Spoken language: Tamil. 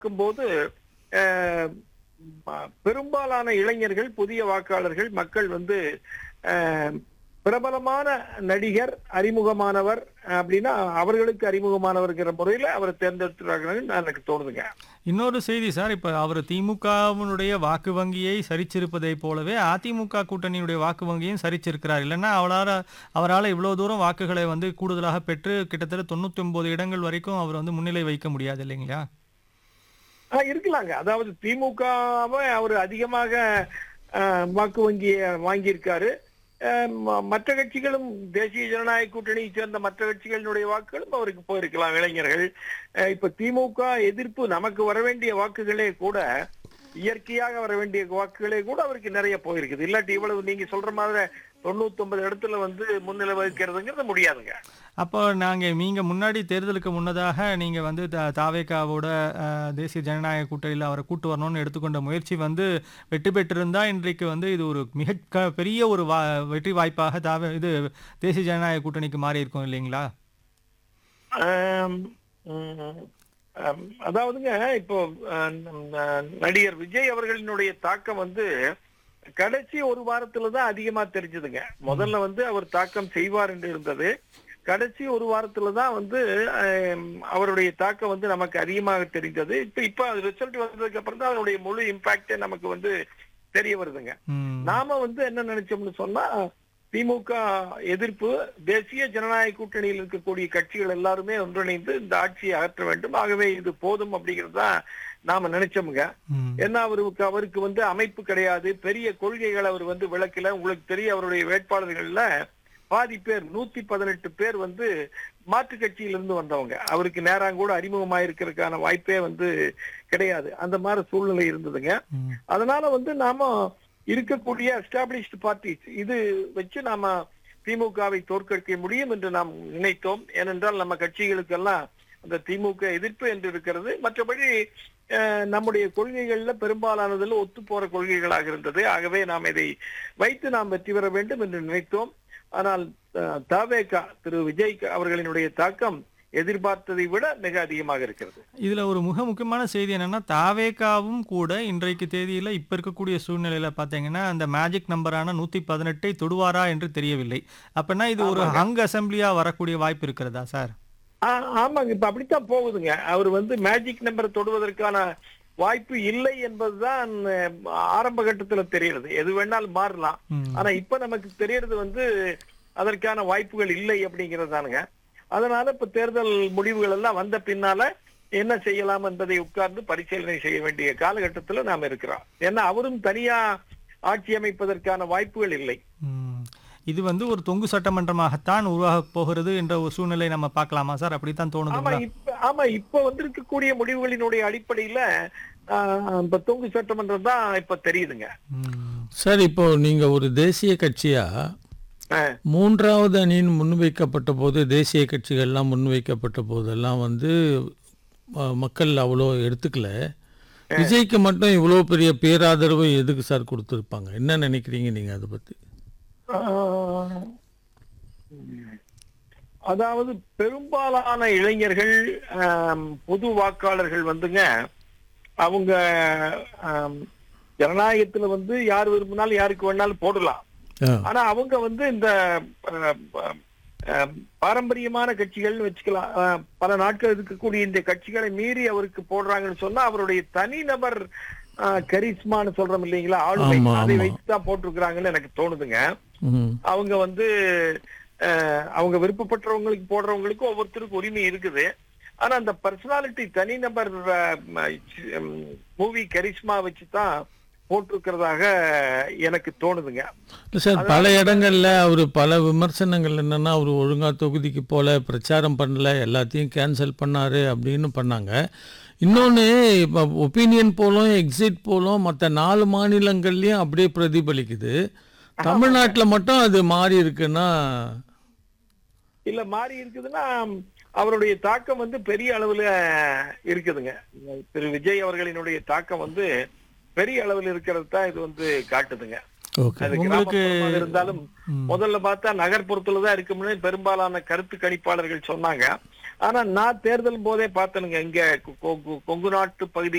இருக்கும்போது அஹ், ம- பெரும்பாலான இளைஞர்கள் புதிய வாக்காளர்கள் மக்கள் வந்து அஹ், பிரபலமான நடிகர் அறிமுகமானவர் அப்படின்னா அவர்களுக்கு அறிமுகமானவர்ங்கிற முறையில அவரை தேர்ந்தெடுத்துறாங்கன்னு எனக்கு தோணுதுங்க இன்னொரு செய்தி சார் இப்போ அவர் திமுகவினுடைய வாக்கு வங்கியை சரிச்சிருப்பதைப் போலவே அதிமுக கூட்டணியுடைய வாக்கு வங்கியும் சரிச்சிருக்கிறார் இல்லைன்னா அவரால் அவரால் இவ்வளோ தூரம் வாக்குகளை வந்து கூடுதலாக பெற்று கிட்டத்தட்ட தொண்ணூற்றி ஒன்பது இடங்கள் வரைக்கும் அவர் வந்து முன்னிலை வைக்க முடியாது இல்லைங்களா ஆ, இருக்கலாங்க அதாவது திமுகவை அவர் அதிகமாக அஹ், வாக்கு வங்கியை வாங்கியிருக்காரு அஹ், ம- மற்ற கட்சிகளும் தேசிய ஜனநாயக கூட்டணியை சேர்ந்த மற்ற கட்சிகளினுடைய வாக்குகளும் அவருக்கு போயிருக்கலாம் இளைஞர்கள் அஹ், இப்ப திமுக எதிர்ப்பு நமக்கு வர வேண்டிய வாக்குகளே கூட இயற்கையாக வர வேண்டிய வாக்குகளே கூட அவருக்கு நிறைய போயிருக்குது இல்லாட்டி இவ்வளவு நீங்க சொல்ற மாதிரி தொண்ணூத்தி ஒன்பது இடத்துல வந்து முன்னிலை வகிக்கிறதுங்கிறது முடியாதுங்க அப்போ நாங்கள் நீங்கள் முன்னாடி தேர்தலுக்கு முன்னதாக நீங்கள் வந்து த தாவேக்காவோட அஹ், தேசிய ஜனநாயக கூட்டணியில் அவரை கூட்டு வரணும்னு எடுத்துக்கொண்ட முயற்சி வந்து வெற்றி பெற்றிருந்தா இன்றைக்கு வந்து இது ஒரு மிக க பெரிய ஒரு வா வெற்றி வாய்ப்பாக தாவே இது தேசிய ஜனநாயக கூட்டணிக்கு மாறி இருக்கும் இல்லைங்களா ஆம், ம், ஆம், அதாவதுங்க இப்போ அஹ், நம்ம நடிகர் விஜய் அவர்களினுடைய தாக்கம் வந்து கடைசி ஒரு வாரத்துல தான் அதிகமா தெரிஞ்சதுங்க முதல்ல வந்து அவர் தாக்கம் செய்வார் என்று இருந்தது கடைசி ஒரு வாரத்துல தான் வந்து ஆம், அவருடைய தாக்கம் வந்து நமக்கு அதிகமாக தெரிந்தது இப்ப இப்ப ரிசல்ட் வந்ததுக்கு அப்புறம் தான் அதனுடைய முழு இம்பாக்டே நமக்கு வந்து தெரிய வருதுங்க ம் நாம வந்து என்ன நினைச்சோம்னு சொன்னா திமுக எதிர்ப்பு தேசிய ஜனநாயக கூட்டணியில் இருக்கக்கூடிய கட்சிகள் எல்லாருமே ஒன்றிணைந்து இந்த ஆட்சியை அகற்ற வேண்டும் ஆகவே இது போதும் அப்படிங்கிறது தான் நாம நினைச்சோமுங்க ம் ஏன்னா அவருக்கு அவருக்கு வந்து அமைப்பு கிடையாது பெரிய கொள்கைகள் அவர் வந்து விளக்கல உங்களுக்கு தெரியும் அவருடைய வேட்பாளர்கள்ல பாதி பேர் நூத்தி பதினெட்டு பேர் வந்து மாற்று கட்சியிலிருந்து வந்தவங்க அவருக்கு நேராங்கூட அறிமுகமாயிருக்கிறதுக்கான வாய்ப்பே வந்து கிடையாது அந்த மாதிரி சூழ்நிலை இருந்ததுங்க ம் அதனால வந்து நாம இருக்கக்கூடிய எஸ்டாப்ளிஷ்டு பார்ட்டிஸ் இது வச்சு நாம திமுகவை தோற்கடிக்க முடியும் என்று நாம் நினைத்தோம் ஏனென்றால் நம்ம கட்சிகளுக்கெல்லாம் அந்த திமுக எதிர்ப்பு என்று இருக்கிறது மற்றபடி அஹ், நம்முடைய கொள்கைகள்ல பெரும்பாலானதில் ஒத்து போற கொள்கைகளாக இருந்தது ஆகவே நாம் இதை வைத்து நாம் வெற்றி பெற வேண்டும் என்று நினைத்தோம் ஆனால் தாவேகா திரு விஜய் அவர்களினுடைய தாக்கம் எதிர்பார்த்ததை விட மிக அதிகமாக இருக்கிறது இதுல ஒரு மிக முக்கியமான செய்தி என்னன்னா தாவேகாவும் கூட இன்றைக்கு தேதியில இப்ப இருக்கக்கூடிய சூழ்நிலையில பாத்தீங்கன்னா அந்த மேஜிக் நம்பரான நூத்தி பதினெட்டை தொடுவாரா என்று தெரியவில்லை அப்படின்னா இது ஒரு ஹங் அசம்பிளியா வரக்கூடிய வாய்ப்பு இருக்கிறதா சார் ஆ- ஆமாங்க இப்ப அப்படித்தான் போகுதுங்க அவர் வந்து மேஜிக் நம்பர் தொடுவதற்கான வாய்ப்பு இல்லை என்பதுதான் அஹ், ஆரம்ப கட்டத்துல தெரியுது எது வேணாலும் மாறலாம் ம். ஆனா இப்ப நமக்கு தெரியறது வந்து அதற்கான வாய்ப்புகள் இல்லை அப்படிங்கறதுதானுங்க அதனால இப்ப தேர்தல் முடிவுகள் எல்லாம் வந்த பின்னால என்ன செய்யலாம் என்பதை உட்கார்ந்து பரிசீலனை செய்ய வேண்டிய காலகட்டத்துல நாம் இருக்கிறோம் ஏன்னா அவரும் தனியா ஆட்சி அமைப்பதற்கான வாய்ப்புகள் இல்லை ம். இது வந்து ஒரு தொங்கு சட்டமன்றமாகத்தான் உருவாக போகிறது என்ற ஒரு சூழ்நிலை நம்ம பார்க்கலாமா சார் அப்படித்தான் ஆமா தோணுதுங்களா இப்ப ஆமா இப்ப வந்திருக்கக்கூடிய முடிவுகளினுடைய அடிப்படையில ஆஹ், இப்ப தொங்கு சட்டமன்றம் தான் இப்ப தெரியுதுங்க ம். சார் இப்போ நீங்க ஒரு தேசிய கட்சியா ஆஹ், மூன்றாவது அணியின் முன்வைக்கப்பட்ட போது தேசிய கட்சிகள்லாம் முன்வைக்கப்பட்ட போதெல்லாம் வந்து அஹ், மக்கள் அவ்வளோ எடுத்துக்கல விஜய்க்கு மட்டும் இவ்வளோ பெரிய பேராதரவு எதுக்கு சார் கொடுத்துருப்பாங்க என்ன நினைக்கிறீங்க நீங்க அதை பத்தி ஆஹ், அதாவது பெரும்பாலான இளைஞர்கள் ஆம், பொது வாக்காளர்கள் வந்துங்க அவங்க ஆம், ஜனநாயகத்துல வந்து யார் விரும்பினாலும் யாருக்கு வேணாலும் போடலாம் ஆ, ஆனா அவங்க வந்து இந்த அஹ், அஹ், பாரம்பரியமான கட்சிகள்னு வச்சுக்கலாம் அஹ், பல நாட்கள் இருக்கக்கூடிய இந்த கட்சிகளை மீறி அவருக்கு போடுறாங்கன்னு சொன்னா அவருடைய தனிநபர் அஹ், கரிஸ்மான்னு சொல்றோம் இல்லைங்களா ஆளுமை ஆமா, அதை ஆமா. வைத்துதான் போட்டிருக்கிறாங்கன்னு எனக்கு தோணுதுங்க ம், அவங்க வந்து அஹ், அவங்க விருப்பப்பட்டவங்களுக்கு போடுறவங்களுக்கும் ஒவ்வொருத்தருக்கும் உரிமை இருக்குது ஆனா அந்த பர்சனாலிட்டி தனிநபர் மூவி கரிஸ்மா வச்சுதான் போட்டிருக்கிறதாக எனக்கு தோணுதுங்க இல்ல சார் பல இடங்கள்ல அவர் பல விமர்சனங்கள் என்னன்னா அவர் ஒழுங்கா தொகுதிக்கு போல பிரச்சாரம் பண்ணல எல்லாத்தையும் கேன்சல் பண்ணாரு அப்படின்னு பண்ணாங்க இன்னொன்று இப்போ ஒப்பீனியன் போலும் எக்ஸிட் போலும் மற்ற நாலு மாநிலங்கள்லயும் அப்படியே பிரதிபலிக்குது தமிழ்நாட்டில் மட்டும் அது மாறி இருக்குன்னா இல்ல மாறி இருக்குதுன்னா அவருடைய தாக்கம் வந்து பெரிய அளவுல இருக்குதுங்க திரு விஜய் அவர்களினுடைய தாக்கம் வந்து பெரிய அளவில் இருக்கிறது தான் இது வந்து காட்டுதுங்க ஓகே அது உங்களுக்கு- கிராமப்புறமாக இருந்தாலும் ம். முதல்ல பார்த்தா நகர்ப்புறத்துல தான் இருக்கும்னு பெரும்பாலான கருத்து கணிப்பாளர்கள் சொன்னாங்க ஆனா நான் தேர்தல் போதே பார்த்தனுங்க இங்க கொ- கொ- கொங்கு நாட்டு பகுதி